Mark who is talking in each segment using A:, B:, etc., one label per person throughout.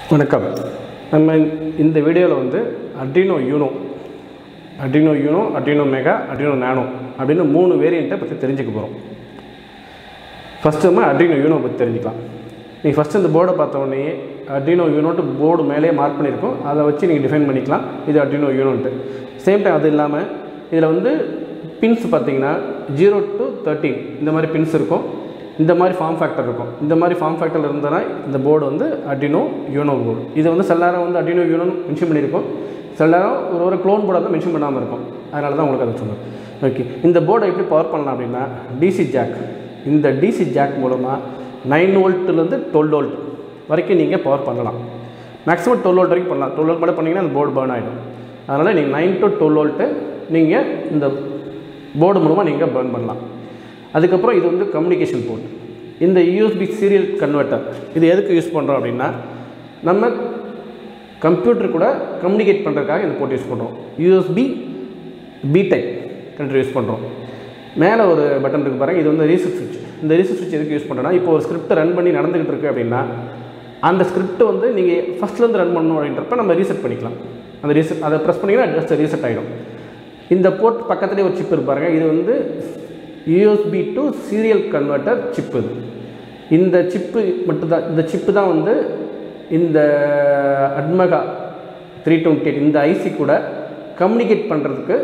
A: வணக்கம் நம்ம இந்த வீடியோவில் வந்து Adreno you know Adreno you know Adreno mega Adreno நானோ அப்படின்னு மூணு வேரியண்ட்டை பற்றி தெரிஞ்சுக்க போகிறோம் ஃபஸ்ட்டு நம்ம அட்ரினோ யூனோ பற்றி தெரிஞ்சுக்கலாம் நீங்கள் ஃபஸ்ட்டு இந்த போர்டை பார்த்த உடனே அட்ரினோ யூனோட்டு போர்டு மேலேயே மார்க் பண்ணியிருக்கோம் அதை வச்சு நீங்கள் டிஃபைன் பண்ணிக்கலாம் இது அட்ரினோ யூனோன்ட்டு சேம் டைம் அது இல்லாமல் இதில் வந்து பின்ஸ் பார்த்தீங்கன்னா ஜீரோ டு தேர்ட்டீன் இந்த மாதிரி பின்ஸ் இருக்கும் இந்த மாதிரி ஃபார்ம் ஃபேக்டர் இருக்கும் இந்த மாதிரி ஃபார்ம் ஃபேக்டர் இருந்தனா இந்த போர்டு வந்து அட்ரினோ யூனோ போர்டு இது வந்து சில நேரம் வந்து அட்ரினோ யூனோன்னு மென்ஷன் பண்ணியிருக்கோம் சில நேரம் ஒரு ஒரு க்ளோன் போர்டை வந்து மென்ஷன் பண்ணாமல் இருக்கும் அதனால தான் உங்களுக்கு அதை சொன்னேன் ஓகே இந்த போர்டை எப்படி பவர் பண்ணலாம் அப்படின்னா டிசி ஜாக் இந்த டிசி ஜாக் மூலமாக நைன் வோல்ட்லேருந்து டுவெல் வோல்ட் வரைக்கும் நீங்கள் பவர் பண்ணலாம் மேக்ஸிமம் டுவெல் வோல்ட் வரைக்கும் பண்ணலாம் டுவெல் வோல்ட் மட்டும் பண்ணிங்கன்னா அந்த போர்டு பர்ன் ஆகிடும் அதனால் நீங்கள் நைன் டு டுவெல் வோல்ட்டு நீங்கள் இந்த போர்டு மூலமாக நீங்கள் பர்ன் பண்ணலாம் அதுக்கப்புறம் இது வந்து கம்யூனிகேஷன் போர்ட் இந்த யூஎஸ்பி சீரியல் கன்வெர்ட்டர் இது எதுக்கு யூஸ் பண்ணுறோம் அப்படின்னா நம்ம கம்ப்யூட்டர் கூட கம்யூனிகேட் பண்ணுறதுக்காக இந்த போர்ட் யூஸ் பண்ணுறோம் யூஎஸ்பி பிடெக் கனெக்டர் யூஸ் பண்ணுறோம் மேலே ஒரு பட்டன் இருக்குது பாருங்கள் இது வந்து ரீசெட் சுவிட்ச் இந்த ரீசெட் சுவிட்ச் எதுக்கு யூஸ் பண்ணுறோன்னா இப்போ ஒரு ஸ்கிரிப்ட் ரன் பண்ணி நடந்துகிட்டு இருக்கு அப்படின்னா அந்த ஸ்கிரிப்ட் வந்து நீங்கள் ஃபஸ்ட்லேருந்து ரன் பண்ணணும் அப்படின்றப்ப நம்ம ரீசெட் பண்ணிக்கலாம் அந்த ரீசெட் அதை ப்ரெஸ் பண்ணிங்கன்னா ஜஸ்ட் ரீசெட் ஆகிடும் இந்த போர்ட் பக்கத்துலேயே ஒரு சிப் இருக்கு பாருங்க இது வந்து USB to serial converter chip இது இந்த சிப்பு மட்டும்தான் இந்த சிப்பு தான் வந்து இந்த அட்மகா த்ரீ டுவெண்ட்டி எயிட் இந்த ஐசி கூட கம்யூனிகேட் பண்ணுறதுக்கு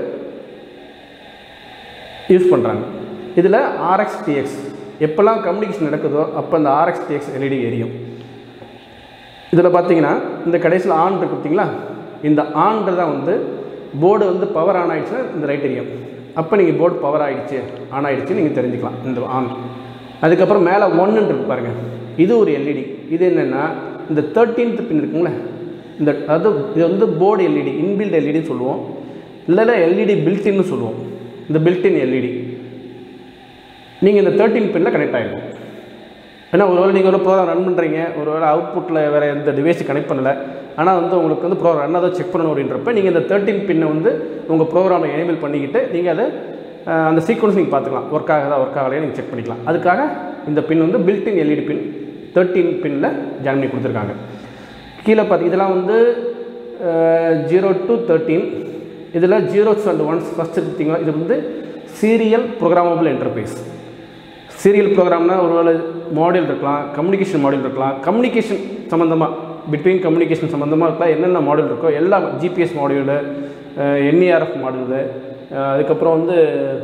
A: யூஸ் பண்ணுறாங்க இதில் ஆர்எக்ஸ் டிஎக்ஸ் எப்போல்லாம் கம்யூனிகேஷன் நடக்குதோ அப்போ அந்த ஆர்எக்ஸ் டிஎக்ஸ் எல்இடி எரியும் இதில் பார்த்தீங்கன்னா இந்த கடைசியில் ஆன் இருக்கு பார்த்தீங்களா இந்த ஆன்றது தான் வந்து போர்டு வந்து பவர் ஆன் ஆகிடுச்சுன்னா இந்த ரைட் எரியும் அப்போ நீங்கள் போர்டு பவர் ஆகிடுச்சு ஆன் ஆகிடுச்சு நீங்கள் தெரிஞ்சுக்கலாம் இந்த ஆன் அதுக்கப்புறம் மேலே ஒன்றுன்னு இருக்கு பாருங்கள் இது ஒரு எல்இடி இது என்னென்னா இந்த தேர்ட்டீன்த் பின் இருக்குங்களே இந்த அது இது வந்து போர்டு எல்இடி இன்பில்ட் எல்இடின்னு சொல்லுவோம் இல்லைல்ல எல்இடி பில்டின்னு சொல்லுவோம் இந்த பில்டின் எல்இடி நீங்கள் இந்த தேர்ட்டீன் பின்னில் கனெக்ட் ஆகிடும் ஏன்னா ஒருவேளை நீங்கள் ஒரு ப்ரோக்ராம் ரன் பண்ணுறீங்க ஒருவேளை அவுட்புட்டில் வேறு எந்த டிவைஸும் கனெக்ட் பண்ணலை ஆனால் வந்து உங்களுக்கு வந்து ப்ரோக்ராம் ரன் அதை செக் பண்ணணும் அப்படின்றப்ப நீங்கள் இந்த தேர்ட்டின் பின்னை வந்து உங்கள் ப்ரோக்ராமை எனேபிள் பண்ணிக்கிட்டு நீங்கள் அதை அஹ், அந்த சீக்வன்ஸ் நீங்கள் பார்த்துக்கலாம் ஒர்க் ஆகுதா ஒர்க் ஆகலையா நீங்கள் செக் பண்ணிக்கலாம் அதுக்காக இந்த பின் வந்து பில்டின் எல்இடி பின் தேர்ட்டின் பின்னில் ஜாயின் பண்ணி கொடுத்துருக்காங்க கீழே பார்த்து இதெல்லாம் வந்து ஜீரோ டு தேர்ட்டீன் இதில் ஜீரோஸ் அண்ட் ஒன்ஸ் ஃபஸ்ட்டு பார்த்தீங்கன்னா இது வந்து சீரியல் ப்ரோக்ராமபிள் என்டர்பிரைஸ் சீரியல் ப்ரோக்ராம்னா ஒருவேளை மாடியூல் இருக்கலாம் கம்யூனிகேஷன் மாடியூல் இருக்கலாம் கம்யூனிகேஷன் சம்மந்தமாக பிட்வீன் கம்யூனிகேஷன் சம்மந்தமாக இருக்கலாம் என்னென்ன மாடியூல் இருக்கோ எல்லா ஜிபிஎஸ் மாடியூலு என்இஆர்எஃப் மாடியூலு அதுக்கப்புறம் வந்து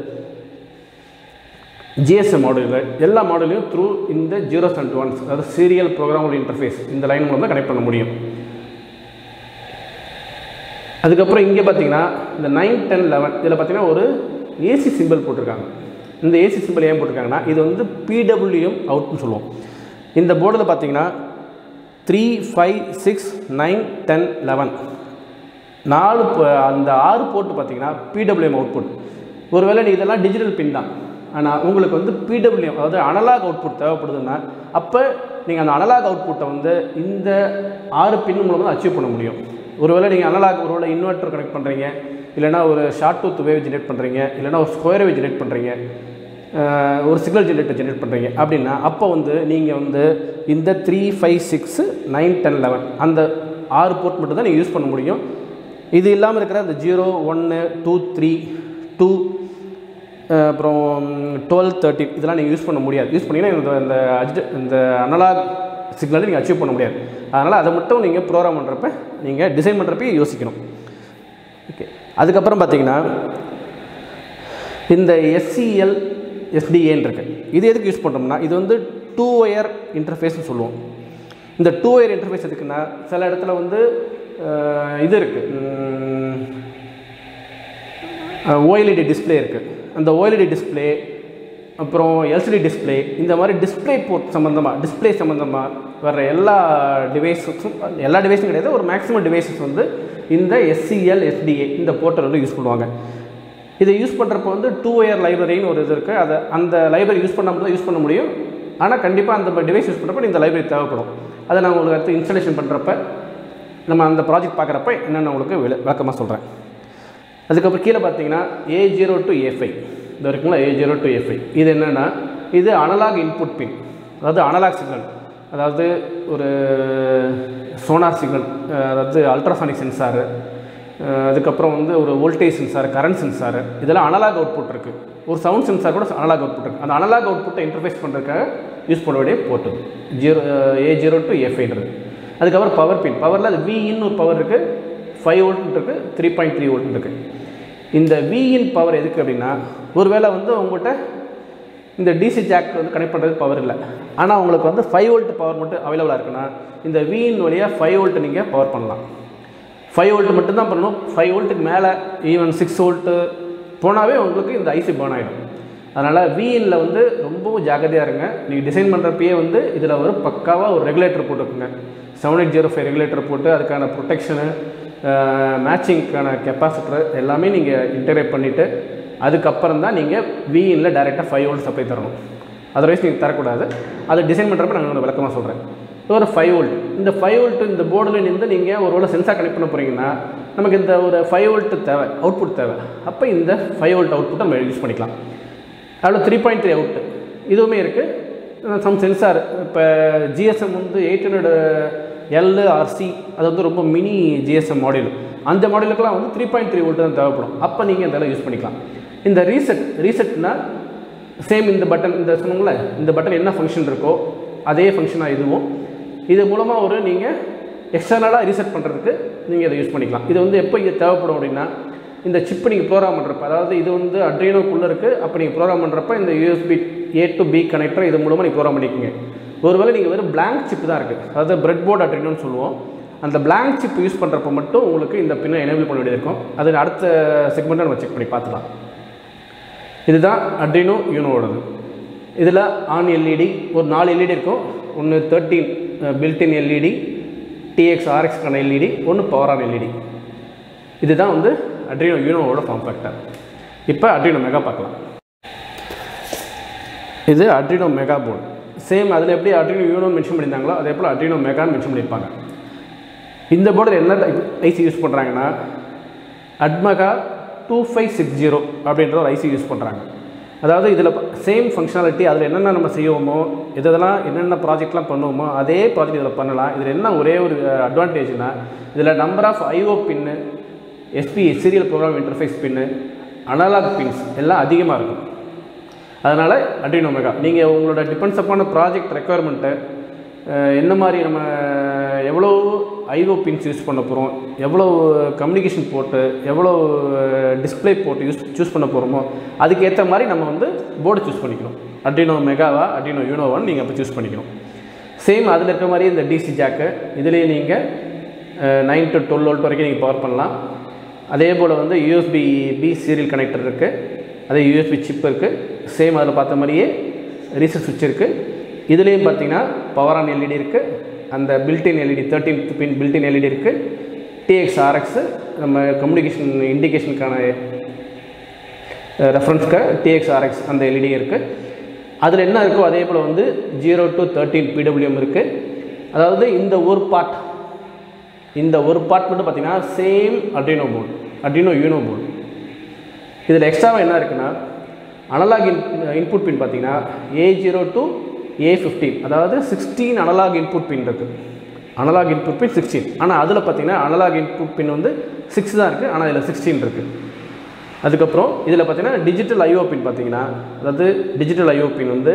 A: ஜிஎஸ்எம் மாடியூலு எல்லா மாடியூலையும் த்ரூ இந்த ஜீரோ அண்ட் ஒன்ஸ் அதாவது சீரியல் ப்ரோக்ராமபிள் இன்டர்ஃபேஸ் இந்த லைன் மூலம் தான் கனெக்ட் பண்ண முடியும் அதுக்கப்புறம் இங்கே பார்த்தீங்கன்னா இந்த நைன் டென் லெவன் இதில் பார்த்தீங்கன்னா ஒரு ஏசி சிம்பிள் போட்டிருக்காங்க இந்த ஏசி சிம்பிள் ஏன் போட்டிருக்காங்கன்னா இது வந்து பிடபிள்யூஎம் அவுட்னு சொல்லுவோம் இந்த போர்டில் பார்த்தீங்கன்னா three five six nine ten eleven நாலு ப- அந்த ஆறு போர்ட்டு பார்த்தீங்கன்னா பிடபிள்யூஎம் அவுட்புட் ஒருவேளை நீ இதெல்லாம் டிஜிட்டல் பின் தான் ஆனால் உங்களுக்கு வந்து பிடபிள்யூஎம் அதாவது அனலாக் அவுட்புட் தேவைப்படுதுன்னா அப்போ நீங்கள் அந்த அனலாக் அவுட்புட்டை வந்து இந்த ஆறு பின் மூலமாக தான் அச்சீவ் பண்ண முடியும் ஒருவேளை நீங்கள் அனலாக் ஒருவேளை இன்வெர்ட்டர் கனெக்ட் பண்ணுறீங்க இல்லைனா ஒரு ஷார்ட் டூத் வேவ் ஜெனரேட் பண்ணுறீங்க இல்லைனா ஒரு ஸ்கொயர் வேவ் ஜெனரேட் பண்ணுறீங்க அஹ், ஒரு சிக்னல் ஜெனரேட்டர் ஜெனரேட் பண்ணுறீங்க அப்படின்னா அப்போ வந்து நீங்கள் வந்து இந்த three five six nine ten eleven அந்த ஆறு போர்ட் மட்டும் தான் நீங்கள் யூஸ் பண்ண முடியும் இது இல்லாமல் இருக்கிற இந்த ஜீரோ ஒன்று டூ த்ரீ டூ அப்புறம் டுவெல் தேர்ட்டின் இதெல்லாம் நீங்கள் யூஸ் பண்ண முடியாது யூஸ் பண்ணிங்கன்னா இந்த இந்த அஜிட் இந்த அனலாக் சிக்னலை நீங்கள் அச்சீவ் பண்ண முடியாது அதனால் அதை மட்டும் நீங்கள் ப்ரோக்ராம் பண்ணுறப்ப நீங்கள் டிசைன் பண்ணுறப்ப யோசிக்கணும் ஓகே அதுக்கப்புறம் பார்த்தீங்கன்னா இந்த எஸ்சிஎல் எஸ்டிஏன்னு இருக்கு இது எதுக்கு யூஸ் பண்ணுறோம்னா இது வந்து டூ ஒயர் இன்டர்ஃபேஸ்னு சொல்லுவோம் இந்த டூ ஒயர் இன்டர்ஃபேஸ் எதுக்குன்னா சில இடத்துல வந்து அஹ், இது இருக்குது ஓஎல்இடி டிஸ்ப்ளே இருக்குது அந்த ஓஎல்இடி டிஸ்ப்ளே அப்புறம் எல்சிடி டிஸ்ப்ளே இந்த மாதிரி டிஸ்ப்ளே போர்ட் சம்மந்தமாக டிஸ்ப்ளே சம்மந்தமாக வர்ற எல்லா டிவைஸஸும் எல்லா டிவைஸும் கிடையாது ஒரு மேக்ஸிமம் டிவைசஸ் வந்து இந்த எஸ்சிஎல் எஸ்டிஏ இந்த போர்ட்டல் வந்து யூஸ் பண்ணுவாங்க இதை யூஸ் பண்ணுறப்போ வந்து டூ ஒயர் லைப்ரரின்னு ஒரு இது இருக்குது அதை அந்த லைப்ரரி யூஸ் பண்ணாமல் தான் யூஸ் பண்ண முடியும் ஆனால் கண்டிப்பாக அந்த டிவைஸ் யூஸ் பண்ணுறப்ப இந்த லைப்ரரி தேவைப்படும் அதை நான் உங்களுக்கு அடுத்து இன்ஸ்டாலேஷன் பண்ணுறப்ப நம்ம அந்த ப்ராஜெக்ட் பார்க்குறப்ப என்னென்ன உங்களுக்கு விள விளக்கமாக சொல்கிறேன் அதுக்கப்புறம் கீழே பார்த்தீங்கன்னா A zero to A five இது இருக்குங்களா A zero to A five இது என்னென்னா இது அனலாக் இன்புட் பின் அதாவது அனலாக் சிக்னல் அதாவது ஒரு சோனார் சிக்னல் அதாவது அல்ட்ராசானிக் சென்சாரு அதுக்கப்புறம் வந்து ஒரு வோல்டேஜ் சென்சார் கரண்ட் சென்சார் இதெல்லாம் அனலாக் அவுட்புட் இருக்குது ஒரு சவுண்ட் சென்சார் கூட அனலாக் அவுட்புட் இருக்குது அந்த அனலாக் அவுட்புட்டை இன்டர்ஃபேஸ் பண்ணுறதுக்காக யூஸ் பண்ண வேண்டிய port zero A zero to A ஃபைவ்ன்றது அதுக்கப்புறம் பவர் பின் பவரில் அது விஇன்னு ஒரு பவர் இருக்குது ஃபைவ் வோல்ட் இருக்குது த்ரீ பாயிண்ட் த்ரீ வோல்ட் இருக்குது இந்த விஇன் பவர் எதுக்கு அப்படின்னா ஒருவேளை வந்து உங்கள்கிட்ட இந்த டிசி ஜாக் வந்து கனெக்ட் பண்ணுறதுக்கு பவர் இல்லை ஆனால் உங்களுக்கு வந்து ஃபைவ் வோல்ட் பவர் மட்டும் அவைலபிளாக இருக்குன்னா இந்த விஇன் வழியாக ஃபைவ் வோல்ட் நீங்கள் பவர் பண்ணலாம் ஃபைவ் வோல்ட் மட்டும்தான் பண்ணணும் ஃபைவ் வோல்ட்டுக்கு மேலே ஈவன் சிக்ஸ் வோல்ட்டு போனாவே உங்களுக்கு இந்த ஐசி பேர்ன் ஆகிடும் அதனால் விஇனில் வந்து ரொம்பவும் ஜாக்கிரதையாக இருங்க நீங்கள் டிசைன் பண்ணுறப்பயே வந்து இதில் ஒரு பக்காவாக ஒரு ரெகுலேட்டர் போட்டுக்குங்க seven eight zero five regulator போட்டு அதுக்கான ப்ரொடெக்ஷனு மேட்சிங்க்கான கெப்பாசிட்டர் எல்லாமே நீங்கள் இன்டகிரேட் பண்ணிவிட்டு அதுக்கப்புறம் தான் நீங்கள் விஇனில் டேரெக்டாக ஃபைவ் வோல்ட் சப்ளை தரணும் அதர்வைஸ் நீங்கள் தரக்கூடாது அதை டிசைன் பண்ணுறப்ப நாங்கள் விளக்கமாக சொல்கிறேன் ஒரு ஃபைவ் வோல்ட் இந்த ஃபைவ் வோல்ட் இந்த போர்டில் நின்று நீங்கள் ஒரு வேளை சென்சார் கனெக்ட் பண்ண போகிறீங்கன்னா நமக்கு இந்த ஒரு ஃபைவ் வோல்ட் தேவை அவுட்புட் தேவை அப்போ இந்த ஃபைவ் வோல்ட் அவுட்புட் நம்ம யூஸ் பண்ணிக்கலாம் அதில் த்ரீ பாயிண்ட் த்ரீ அவுட்டு இதுவுமே இருக்குது சம் சென்சார் இப்போ ஜிஎஸ்எம் வந்து எயிட் ஹண்ட்ரட் எல் ஆர்சி அது வந்து ரொம்ப மினி ஜிஎஸ்எம் மாடல் அந்த மாடலுக்குலாம் வந்து த்ரீ பாயிண்ட் த்ரீ வோல்ட் தான் தேவைப்படும் அப்போ நீங்கள் இதெல்லாம் யூஸ் பண்ணிக்கலாம் இந்த ரீசெட் ரீசெட்னா சேம் இந்த பட்டன் இந்த சொன்னோம்ல இந்த பட்டன் என்ன ஃபங்க்ஷன் இருக்கோ அதே ஃபங்க்ஷனாக இதுவும் இது மூலமாக ஒரு நீங்கள் எக்ஸ்டர்னலாக ரீசெட் பண்ணுறதுக்கு நீங்கள் இதை யூஸ் பண்ணிக்கலாம் இது வந்து எப்போ இது தேவைப்படும் அப்படின்னா இந்த சிப்பு நீங்கள் ப்ரோக்ராம் பண்ணுறப்ப அதாவது இது வந்து அட்ரினோக்குள்ளே இருக்குது அப்போ நீங்கள் ப்ரோக்ராம் பண்ணுறப்ப இந்த USB A to B connector இது மூலமாக நீங்கள் ப்ரோக்ராம் பண்ணிக்கோங்க ஒருவேளை நீங்கள் வெறும் பிளாங்க் சிப் தான் இருக்குது அதாவது பிரெட் போர்ட் அட்ரினோன்னு சொல்லுவோம் அந்த பிளாங்க் சிப் யூஸ் பண்ணுறப்ப மட்டும் உங்களுக்கு இந்த பின்னை எனேபிள் பண்ண வேண்டியது இருக்கும் அது அடுத்த செக்மெண்ட்டை நம்ம செக் பண்ணி பார்த்துக்கலாம் இதுதான் அட்ரினோ யூனோடது இதில் ஆன் எல்இடி ஒரு நாலு எல்இடி இருக்கும் ஒன்று தேர்ட்டீன் பில்டின் எல்இடி டிஎக்ஸ் ஆர்எக்ஸ்க்கான எல்இடி ஒன்று பவர் ஆன் எல்இடி இதுதான் வந்து அட்ரினோ யூனோவோட ஃபார்ம் ஃபேக்டர் இப்போ அட்ரினோ மெகா பார்க்கலாம் இது அட்ரினோ மெகா போர்டு சேம் அதில் எப்படி அட்ரினோ யூனோ மென்ஷன் பண்ணியிருந்தாங்களோ அதே போல் அட்ரினோ மெகான்னு மென்ஷன் பண்ணியிருப்பாங்க இந்த போர்டில் என்ன ஐசி யூஸ் பண்ணுறாங்கன்னா ATmega two five six zero அப்படின்ற ஒரு ஐசி யூஸ் பண்ணுறாங்க அதாவது இதில் சேம் ஃபங்க்ஷனாலிட்டி அதில் என்னென்ன நம்ம செய்வோமோ இதெல்லாம் என்னென்ன ப்ராஜெக்ட்லாம் பண்ணுவோமோ அதே ப்ராஜெக்ட் இதில் பண்ணலாம் இதில் என்ன ஒரே ஒரு அட்வான்டேஜ்னா இதில் number of IO pin SP serial program interface pin analog pins எல்லாம் அதிகமாக இருக்கும் அதனால் அட்ரினோ மெகா நீங்கள் உங்களோட டிபெண்ட்ஸ் அப்பான ப்ராஜெக்ட் ரெக்குயர்மெண்ட்டு என்ன மாதிரி நம்ம எவ்வளோ ஐஓ பின்ஸ் யூஸ் பண்ண போகிறோம் எவ்வளோ கம்யூனிகேஷன் போட்டு எவ்வளோ டிஸ்பிளே போட்டு யூஸ் சூஸ் பண்ண போகிறோமோ அதுக்கேற்ற மாதிரி நம்ம வந்து போர்டு சூஸ் பண்ணிக்கணும் அட்ரினோ மெகாவா அட்ரினோ யூனோவான்னு நீங்கள் அப்போ சூஸ் பண்ணிக்கணும் சேம் அதில் இருக்க மாதிரி இந்த டிசி ஜாக்கு இதுலேயே நீங்கள் நைன் டு டுவெல் வோல்ட் வரைக்கும் நீங்கள் பவர் பண்ணலாம் அதே போல் வந்து யூஎஸ்பி பி சீரியல் கனெக்டர் இருக்குது அதே யூஎஸ்பி சிப் இருக்குது சேம் அதில் பார்த்த மாதிரியே ரீசெட் சுவிட்ச் இருக்குது இதுலேயும் பார்த்தீங்கன்னா பவர் ஆன் எல்இடி இருக்குது அந்த built in LED thirteen pin built in LED இருக்குது டிஎக்ஸ் ஆர்எக்ஸு நம்ம கம்யூனிகேஷன் இண்டிகேஷனுக்கான ரெஃபரன்ஸ்க்கு டிஎக்ஸ் ஆர்எக்ஸ் அந்த எல்இடி இருக்குது அதில் என்ன இருக்கோ அதே போல் வந்து ஜீரோ டு தேர்ட்டீன் பிடபிள்யூஎம் இருக்குது அதாவது இந்த ஒரு பார்ட் இந்த ஒரு பார்ட் மட்டும் பார்த்தீங்கன்னா same Adreno board Adreno you know board இதில் எக்ஸ்ட்ராவாக என்ன இருக்குன்னா அனலாக் இன் இன்புட் பின் பார்த்தீங்கன்னா A zero to A fifteen அதாவது சிக்ஸ்டீன் அனலாக் இன்புட் பின் இருக்குது அனலாக் இன்புட் பின் சிக்ஸ்டீன் ஆனால் அதில் பார்த்தீங்கன்னா அனலாக் இன்புட் பின் வந்து சிக்ஸ் தான் இருக்குது ஆனால் இதில் சிக்ஸ்டீன் இருக்குது அதுக்கப்புறம் இதில் பார்த்தீங்கன்னா டிஜிட்டல் ஐஓ பின் பார்த்தீங்கன்னா அதாவது டிஜிட்டல் ஐஓ பின் வந்து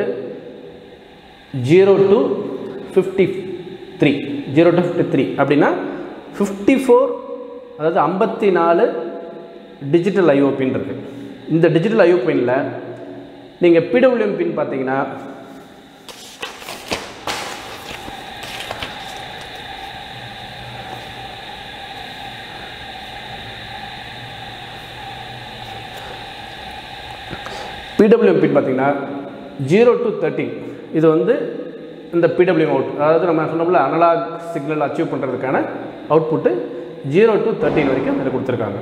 A: zero to fifty three zero to fifty three அப்படின்னா ஃபிஃப்டி ஃபோர் அதாவது ஐம்பத்தி நாலு டிஜிட்டல் ஐஓ பின் இருக்குது இந்த டிஜிட்டல் ஐஓ பின்னில் நீங்கள் பிடபிள்யூஎம் பின் பார்த்தீங்கன்னா பிடபிள்யூஎம் பின் பார்த்தீங்கன்னா ஜீரோ டு தேர்ட்டின் இது வந்து இந்த பிடபிள்யூஎம் அவுட் அதாவது நம்ம சொன்னோம்ல அனலாக் சிக்னல் அச்சீவ் பண்ணுறதுக்கான அவுட்புட்டு ஜீரோ டு தேர்ட்டின் வரைக்கும் இதில் கொடுத்துருக்காங்க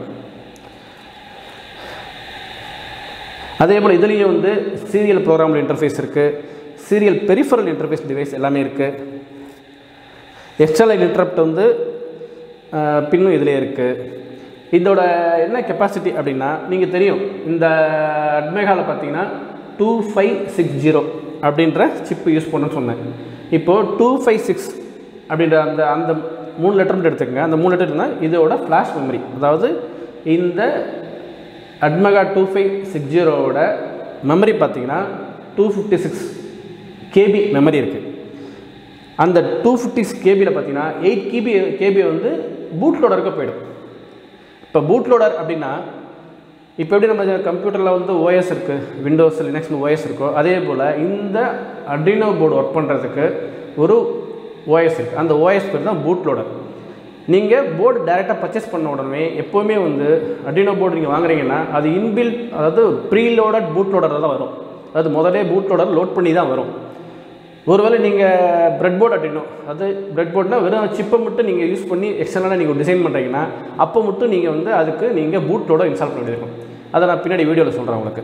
A: அதே போல் இதுலேயும் வந்து சீரியல் ப்ரோக்ராமில் இன்டர்ஃபேஸ் இருக்குது சீரியல் பெரிஃபரல் இன்டர்ஃபேஸ் டிவைஸ் எல்லாமே இருக்குது எக்ஸ்டர்னல் இன்டரப்ட் வந்து பின்னும் இதிலே இருக்குது இதோட என்ன கெப்பாசிட்டி அப்படின்னா நீங்கள் தெரியும் இந்த அட்மேகாவில் பார்த்தீங்கன்னா டூ ஃபைவ் சிக்ஸ் ஜீரோ அப்படின்ற சிப்பு யூஸ் பண்ணணும்னு சொன்னேன் இப்போது டூ ஃபைவ் சிக்ஸ் அப்படின்ற அந்த அந்த மூணு லெட்டர் மட்டும் எடுத்துக்கங்க அந்த மூணு லெட்டர்னா இதோட ஃப்ளாஷ் மெமரி அதாவது இந்த அட்மகா டூ ஃபைவ் சிக்ஸ் ஜீரோவோட மெமரி பார்த்தீங்கன்னா two fifty six KB memory இருக்குது அந்த டூ ஃபிஃப்டி கேபியில் பார்த்தீங்கன்னா எயிட் கிபி கேபி வந்து பூட் லோடருக்கு போயிடும் இப்போ பூட் லோடர் அப்படின்னா இப்போ எப்படி நம்ம கம்ப்யூட்டரில் வந்து ஓஎஸ் இருக்குது விண்டோஸ் லினக்ஸ்னு ஓஎஸ் இருக்கோ அதே போல் இந்த அட்ரினோ போர்டு ஒர்க் பண்ணுறதுக்கு ஒரு ஓஎஸ் இருக்குது அந்த ஓஎஸ் பேர் தான் பூட் லோடர் நீங்கள் போர்டு டைரெக்டாக பர்ச்சேஸ் பண்ண உடனே எப்போவுமே வந்து அட்ரினோ போர்டு நீங்கள் வாங்குறீங்கன்னா அது இன்பில்ட் அதாவது ப்ரீ லோடட் பூட் லோடர் தான் வரும் அதாவது முதலே பூட் லோடர் லோட் பண்ணி தான் வரும் ஒருவேளை நீங்கள் பிரெட் போர்டு அப்படின்னும் அது பிரெட் போர்ட்னா வெறும் சிப்பை மட்டும் நீங்கள் யூஸ் பண்ணி எக்ஸ்டர்னலாக நீங்கள் டிசைன் பண்ணுறீங்கன்னா அப்போ மட்டும் நீங்கள் வந்து அதுக்கு நீங்கள் பூட்டோட இன்ஸ்டால் பண்ண வேண்டியிருக்கும் அதை நான் பின்னாடி வீடியோவில் சொல்கிறேன் உங்களுக்கு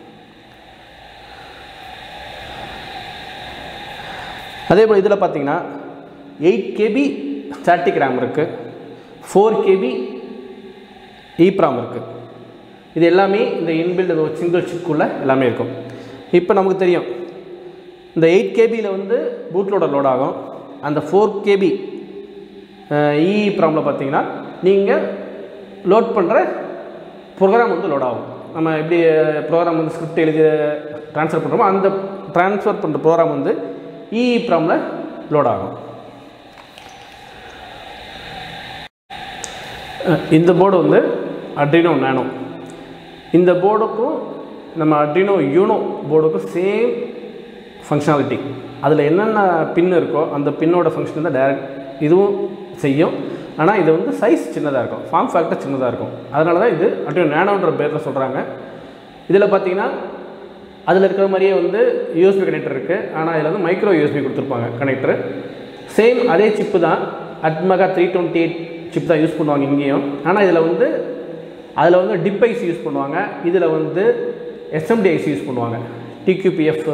A: அதே போல் இதில் பார்த்தீங்கன்னா எயிட் கேபி ஸ்டாட்டிக் ரேம் இருக்குது ஃபோர் கேபி ஈப்ராம் இருக்குது இது எல்லாமே இந்த இன்பில்ட் ஒரு சிங்கிள் சிப்புக்குள்ளே எல்லாமே இருக்கும் இப்போ நமக்கு தெரியும் இந்த எயிட் கேபியில் வந்து பூட்லோட லோட் ஆகும் அந்த ஃபோர் கேபி இ ப்ராமில் பார்த்தீங்கன்னா நீங்கள் லோட் பண்ணுற ப்ரோக்ராம் வந்து லோட் ஆகும் நம்ம எப்படி ப்ரோக்ராம் வந்து ஸ்கிரிப்ட் எழுதி ட்ரான்ஸ்ஃபர் பண்ணுறோமோ அந்த ட்ரான்ஸ்ஃபர் பண்ணுற ப்ரோக்ராம் வந்து இ ப்ராமில் லோட் ஆகும் அஹ் இந்த போர்டு வந்து அட்ரினோ நேனோ இந்த போர்டுக்கும் நம்ம அட்ரினோ யூனோ போர்டுக்கும் சேம் ஃபங்க்ஷனாலிட்டி அதில் என்னென்ன பின் இருக்கோ அந்த பின்னோட ஃபங்க்ஷன் தான் டேரக்ட் இதுவும் செய்யும் ஆனால் இது வந்து சைஸ் சின்னதாக இருக்கும் ஃபார்ம் ஃபேக்டர் சின்னதாக இருக்கும் அதனால தான் இது அட்ரினோ நேனோன்ற பேரில் சொல்கிறாங்க இதில் பார்த்தீங்கன்னா அதில் இருக்கிற மாதிரியே வந்து யூஎஸ்பி கனெக்டர் இருக்குது ஆனால் இதில் வந்து மைக்ரோ யூஎஸ்பி கொடுத்துருப்பாங்க கனெக்டர் சேம் அதே சிப்பு தான் ATmega three twenty eight chip தான் யூஸ் பண்ணுவாங்க இங்கேயும் ஆனால் இதில் வந்து அதில் வந்து டிப் ஐசி யூஸ் பண்ணுவாங்க இதில் வந்து எஸ்எம்டி ஐசி யூஸ் பண்ணுவாங்க டிக்யூபிஎஃப்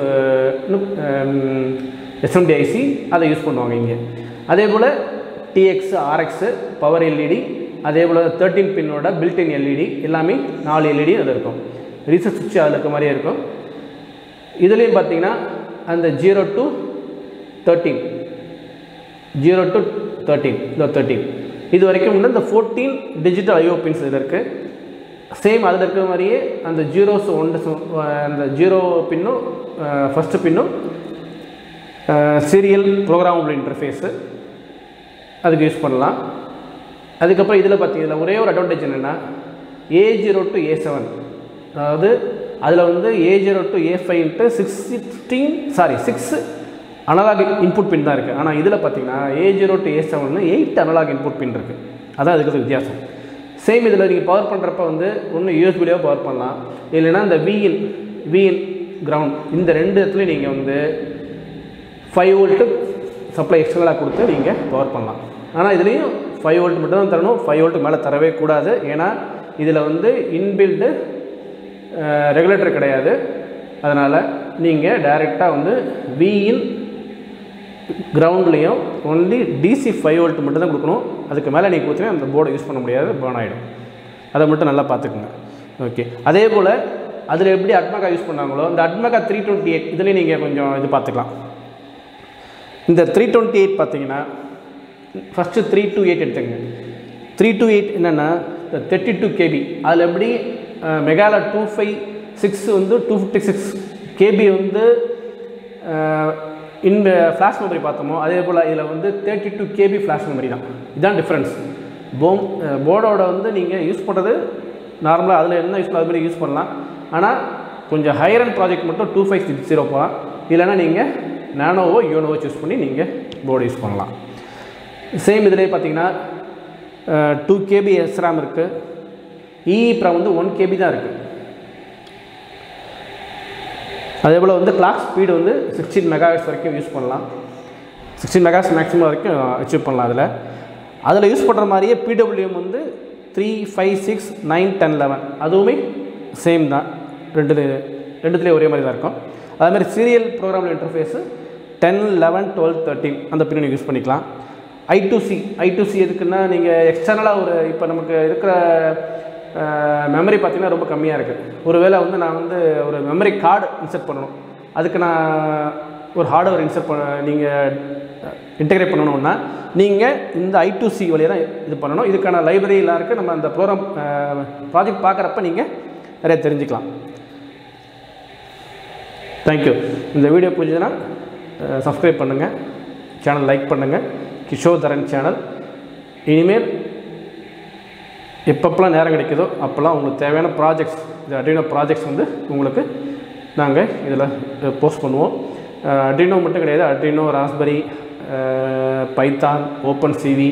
A: எஸ்எம்டி ஐசி அதை யூஸ் பண்ணுவாங்க இங்கே அதே போல் டிஎக்ஸ் ஆர்எக்ஸு பவர் எல்இடி அதே போல் தேர்ட்டின் பின்னோட பில்டின் எல்இடி எல்லாமே நாலு எல்இடி அதில் இருக்கும் ரீசர்ச் சுவிட்ச் அதில் இருக்க மாதிரியே இருக்கும் இதுலேயும் பார்த்தீங்கன்னா அந்த zero to thirteen zero to thirteen இந்த தேர்ட்டீன் இது வரைக்கும் வந்து இந்த ஃபோர்டீன் டிஜிட்டல் ஐஓ பின்ஸ் இதில் இருக்குது சேம் அதில் இருக்கிற மாதிரியே அந்த ஜீரோஸ் ஒன்று அந்த ஜீரோ பின்னும் ஃபஸ்ட்டு பின்னும் சீரியல் ப்ரோக்ராமபிள் இன்டர்ஃபேஸு அதுக்கு யூஸ் பண்ணலாம் அதுக்கப்புறம் இதில் பார்த்தீங்கன்னா ஒரே ஒரு அட்வான்டேஜ் என்னென்னா A zero to A seven அதாவது அதில் வந்து A zero to A five and six sixteen sorry six analog input pin தான் இருக்குது ஆனால் இதில் பார்த்தீங்கன்னா A zero to A seven eight analog input pin இருக்குது அதான் அதுக்கு வித்தியாசம் சேம் இதில் நீங்கள் பவர் பண்ணுறப்ப வந்து ஒன்று யூஎஸ்பிலேயோ பவர் பண்ணலாம் இல்லைன்னா இந்த விஇன் விஇன் கிரவுண்ட் இந்த ரெண்டு இடத்துலையும் நீங்கள் வந்து ஃபைவ் வோல்ட்டு சப்ளை எக்ஸ்டர்னலாக கொடுத்து நீங்கள் பவர் பண்ணலாம் ஆனால் இதுலேயும் ஃபைவ் வோல்ட் மட்டும் தான் தரணும் ஃபைவ் வோல்ட்டுக்கு மேலே தரவே கூடாது ஏன்னா இதில் வந்து இன்பில்டு ரெகுலேட்டர் கிடையாது அதனால் நீங்கள் டைரெக்டாக வந்து விஇன் கிரவுண்ட்லேயும் ஒன்லி டிசி ஃபைவ் வோல்ட் மட்டும் தான் கொடுக்கணும் அதுக்கு மேலே நீங்கள் கொடுத்தீங்கன்னா அந்த போர்டை யூஸ் பண்ண முடியாது பேர்ன் ஆகிடும் அதை மட்டும் நல்லா பார்த்துக்குங்க ஓகே அதே போல் அதில் எப்படி அட்மகா யூஸ் பண்ணாங்களோ இந்த அட்மகா த்ரீ டுவெண்ட்டி எயிட் இதுலேயும் நீங்கள் கொஞ்சம் இது பார்த்துக்கலாம் இந்த த்ரீ டுவெண்ட்டி எயிட் பார்த்தீங்கன்னா ஃபஸ்ட்டு த்ரீ டூ எயிட் எடுத்துங்க த்ரீ டூ எயிட் என்னென்னா இந்த தேர்ட்டி டூ கேபி அதில் எப்படி மெகாலா டூ ஃபைவ் சிக்ஸ் வந்து டூ ஃபிஃப்டி சிக்ஸ் கேபி வந்து இன் ஃப்ளாஷ் மெமரி பார்த்தோமோ அதே போல் இதில் வந்து thirty two KB flash memory தான் இதுதான் டிஃப்ரென்ஸ் போம் போர்டோட வந்து நீங்கள் யூஸ் பண்ணுறது நார்மலாக அதில் என்ன யூஸ் பண்ண அது மாதிரி யூஸ் பண்ணலாம் ஆனால் கொஞ்சம் ஹையர் அண்ட் ப்ராஜெக்ட் மட்டும் டூ ஃபைவ் சிக்ஸ் ஜீரோ போகலாம் இல்லைன்னா நீங்கள் நானோவோ யோனோவோ சூஸ் பண்ணி நீங்கள் போர்டு யூஸ் பண்ணலாம் சேம் இதிலே பார்த்தீங்கன்னா டூ கேபி எஸ்ராம் இருக்குது இஇப்ராம் வந்து ஒன் கேபி தான் இருக்குது அதே போல் வந்து கிளாக் ஸ்பீடு வந்து சிக்ஸ்டீன் மெகாஹெட்ஸ் வரைக்கும் யூஸ் பண்ணலாம் சிக்ஸ்டீன் மெகாஹெட்ஸ் மேக்ஸிமம் வரைக்கும் அச்சீவ் பண்ணலாம் அதில் அதில் யூஸ் பண்ணுற மாதிரியே பிடபிள்யூஎம் வந்து three five six nine ten eleven அதுவுமே சேம் தான் ரெண்டு ரெண்டுத்துலேயும் ஒரே மாதிரி தான் இருக்கும் அதே மாதிரி serial program interface ten eleven twelve thirteen அந்த பின்னணி யூஸ் பண்ணிக்கலாம் I two C I two C எதுக்குன்னா நீங்கள் எக்ஸ்டர்னலாக ஒரு இப்போ நமக்கு இருக்கிற மெமரி பார்த்தீங்கன்னா ரொம்ப கம்மியாக இருக்குது ஒருவேளை வந்து நான் வந்து ஒரு மெமரி கார்டு இன்செர்ட் பண்ணணும் அதுக்கு நான் ஒரு ஹார்ட்வேர் இன்சர்ட் பண்ண நீங்கள் இன்டகிரேட் பண்ணணும்னா நீங்கள் இந்த ஐ டு சி வழியாக தான் இது பண்ணணும் இதுக்கான லைப்ரரியில் இருக்க நம்ம அந்த ப்ரோக்ராம் ப்ராஜெக்ட் பார்க்குறப்ப நீங்கள் நிறைய தெரிஞ்சுக்கலாம் தேங்க்யூ இந்த வீடியோ பிடிச்சதுன்னா சப்ஸ்கிரைப் பண்ணுங்கள் சேனல் லைக் பண்ணுங்கள் கிஷோர் தரன் சேனல் இனிமேல் எப்பப்பெல்லாம் நேரம் கிடைக்குதோ அப்போல்லாம் உங்களுக்கு தேவையான ப்ராஜெக்ட்ஸ் இந்த அட்ரினோ ப்ராஜெக்ட்ஸ் வந்து உங்களுக்கு நாங்கள் இதில் போஸ்ட் பண்ணுவோம் அட்ரினோ மட்டும் கிடையாது அட்ரினோ Raspberry Python Open CV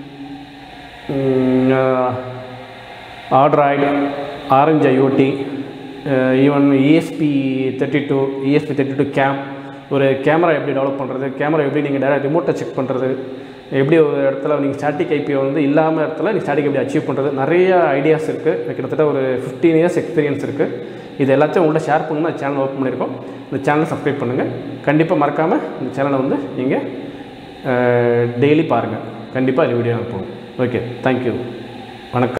A: Android Orange IoT even ESP thirty two ESP thirty two cam ஒரு கேமரா எப்படி டெவலப் பண்ணுறது கேமரா எப்படி நீங்கள் டேரக்ட் ரிமோட்டை செக் பண்ணுறது எப்படி ஒரு இடத்துல நீங்கள் ஸ்டாட்டிக் ஐபி வந்து இல்லாமல் இடத்துல நீங்கள் ஸ்டாட்டிக் எப்படி அச்சீவ் பண்ணுறது நிறைய ஐடியாஸ் இருக்குது கிட்டத்தட்ட ஒரு ஃபிஃப்டீன் இயர்ஸ் எக்ஸ்பீரியன்ஸ் இருக்குது இது எல்லாத்தையும் உங்கள்கிட்ட ஷேர் பண்ணணும் சேனல் ஓப்பன் பண்ணியிருக்கோம் இந்த சேனலை சப்ஸ்கிரைப் பண்ணுங்கள் கண்டிப்பாக மறக்காமல் இந்த சேனலை வந்து நீங்கள் டெய்லி பாருங்கள் கண்டிப்பாக இந்த வீடியோ அனுப்புவோம் ஓகே தேங்க்யூ வணக்கம்